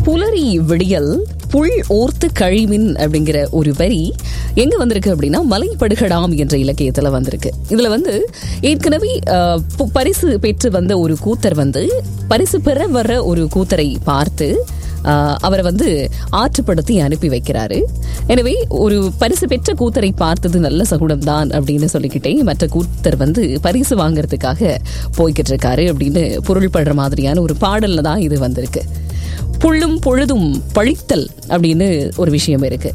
புலரி விடியல் புல் ஓர்த்து கழிமின் அப்படிங்கிற ஒரு வரி எங்க வந்திருக்கு அப்படின்னா மலைப்படுகடாம் என்ற இலக்கியத்துல வந்திருக்கு இதுல வந்து ஏற்கனவே அஹ், பு- பரிசு பெற்று வந்த ஒரு கூத்தர் வந்து பரிசு பெற வர்ற ஒரு கூத்தரை பார்த்து ஆஹ் அவரை வந்து ஆற்றுப்படுத்தி அனுப்பி வைக்கிறாரு எனவே ஒரு பரிசு பெற்ற கூத்தரை பார்த்தது நல்ல சகுனம் தான் அப்படின்னு சொல்லிக்கிட்டே மற்ற கூத்தர் வந்து பரிசு வாங்குறதுக்காக போய்கிட்டு இருக்காரு அப்படின்னு பொருள்படுற மாதிரியான ஒரு பாடல்ல தான் இது வந்திருக்கு புல்லும் பொழுதும் பழித்தல் அப்படின்னு ஒரு விஷயம் இருக்கு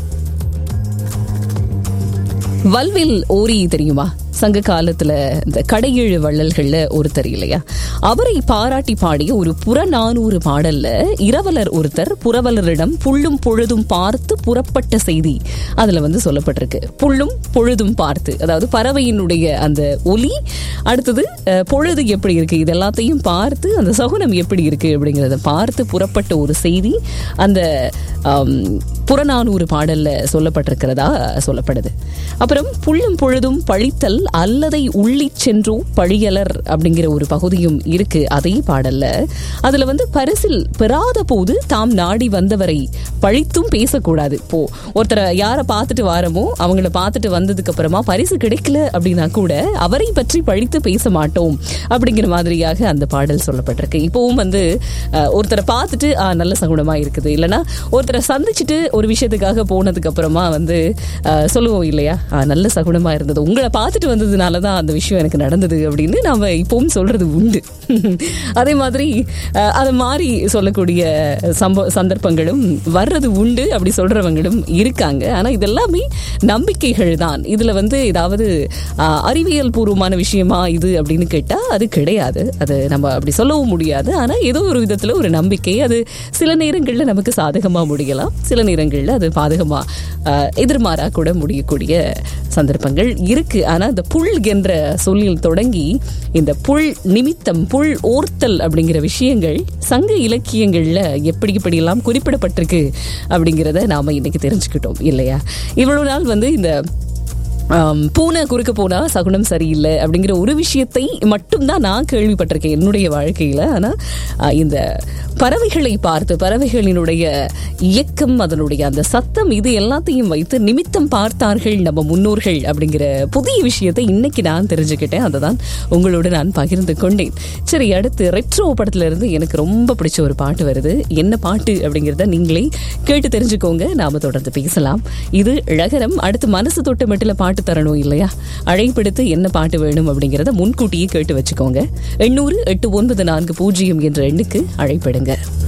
வல்வில் ஓரி தெரியுமா சங்க காலத்துல இந்த கடையேழு வள்ளல்கள்ல ஒருத்தர் இல்லையா அவரை பாராட்டி பாடிய ஒரு புறநானூறு பாடல்ல இரவலர் ஒருத்தர் புறவலரிடம் புல்லும் பொழுதும் பார்த்து புறப்பட்ட செய்தி அதுல வந்து சொல்லப்பட்டிருக்கு புல்லும் பொழுதும் பார்த்து அதாவது பறவையினுடைய அந்த ஒலி அடுத்தது அஹ், பொழுது எப்படி இருக்கு இது எல்லாத்தையும் பார்த்து அந்த சகுனம் எப்படி இருக்கு அப்படிங்கறத பார்த்து புறப்பட்ட ஒரு செய்தி அந்த ஆம், புறநானூறு பாடல்ல சொல்லப்பட்டிருக்கிறதா சொல்லப்படுது அப்புறம் புல்லும் பொழுதும் பழித்தல் அல்லதை உள்ளிச் சென்றோ பழியலர் அப்படிங்கிற ஒரு பகுதியும் இருக்கு அதே பாடல்ல அதுல வந்து பரிசில் பெறாத போது தாம் நாடி வந்தவரை பழித்தும் பேசக்கூடாது போ ஒருத்தரை யாரை பார்த்துட்டு வாரமோ அவங்கள பார்த்துட்டு வந்ததுக்கு அப்புறமா பரிசு கிடைக்கல அப்படின்னா கூட அவரை பற்றி பழித்து பேச மாட்டோம் அப்படிங்கிற மாதிரியாக அந்த பாடல் சொல்லப்பட்டிருக்கு இப்போவும் வந்து அஹ், ஒருத்தரை பார்த்துட்டு ஆ, நல்ல சகுனமா இருக்குது இல்லைன்னா ஒருத்தரை சந்திச்சுட்டு ஒரு விஷயத்துக்காக போனதுக்கு அப்புறமா வந்து அஹ், சொல்லுவோம் இல்லையா ஆ, நல்ல சகுனமா இருந்தது உங்களை பார்த்துட்டு வந்ததுனால தான் அந்த விஷயம் எனக்கு நடந்தது அப்படின்னு நாம இப்பவும் சொல்றது உண்டு அதே மாதிரி அஹ், அதை மாறி சொல்லக்கூடிய சம்ப சந்தர்ப்பங்களும் வர்றது உண்டு அப்படி சொல்றவங்களும் இருக்காங்க ஆனா இதெல்லாமே நம்பிக்கைகள் தான் இதுல வந்து ஏதாவது அஹ், அறிவியல் பூர்வமான விஷயமா இது அப்படின்னு கேட்டா அது கிடையாது அது நம்ம அப்படி சொல்லவும் முடியாது ஆனா ஏதோ ஒரு விதத்துல ஒரு நம்பிக்கை அது சில நேரங்கள்ல நமக்கு சாதகமா முடியலாம் சில நேரங்கள்ல அது பாதகமா அஹ், எதிர்மாறா கூட முடியக்கூடிய சந்தர்ப்பங்கள் இருக்கு ஆனா இந்த புல் என்ற சொல்லில் தொடங்கி இந்த புல் நிமித்தம் புல் ஓர்த்தல் அப்படிங்கிற விஷயங்கள் சங்க இலக்கியங்கள்ல எப்படி இப்படி எல்லாம் குறிப்பிடப்பட்டிருக்கு அப்படிங்கிறத நாம இன்னைக்கு தெரிஞ்சுக்கிட்டோம் இல்லையா இவ்வளவு நாள் வந்து இந்த ஆம், பூனை குறுக்க போனா சகுனம் சரியில்லை அப்படிங்கிற ஒரு விஷயத்தை மட்டும்தான் நான் கேள்விப்பட்டிருக்கேன் என்னுடைய வாழ்க்கையில ஆனா ஆ, இந்த பறவைகளை பார்த்து பறவைகளினுடைய இயக்கம் அதனுடைய அந்த சத்தம் இது எல்லாத்தையும் வைத்து நிமித்தம் பார்த்தார்கள் நம்ம முன்னோர்கள் அப்படிங்கிற புதிய விஷயத்தை இன்னைக்கு நான் தெரிஞ்சுக்கிட்டேன் அதை தான் உங்களோட நான் பகிர்ந்து கொண்டேன் சரி அடுத்து ரெட்ரோ படத்துல இருந்து எனக்கு ரொம்ப பிடிச்ச ஒரு பாட்டு வருது என்ன பாட்டு அப்படிங்கிறத நீங்களே கேட்டு தெரிஞ்சுக்கோங்க நாம தொடர்ந்து பேசலாம் இது இழகரம் அடுத்து மனசு தொட்டு மெட்டில பாட்டு தரணும் இல்லையா அழைப்படுத்து என்ன பாட்டு வேணும் அப்படிங்கிறத முன்கூட்டியே கேட்டு வச்சுக்கோங்க எண்ணூறு எட்டு ஒன்பது நான்கு பூஜ்ஜியம் என்ற எண்ணுக்கு அழைப்பிடுங்க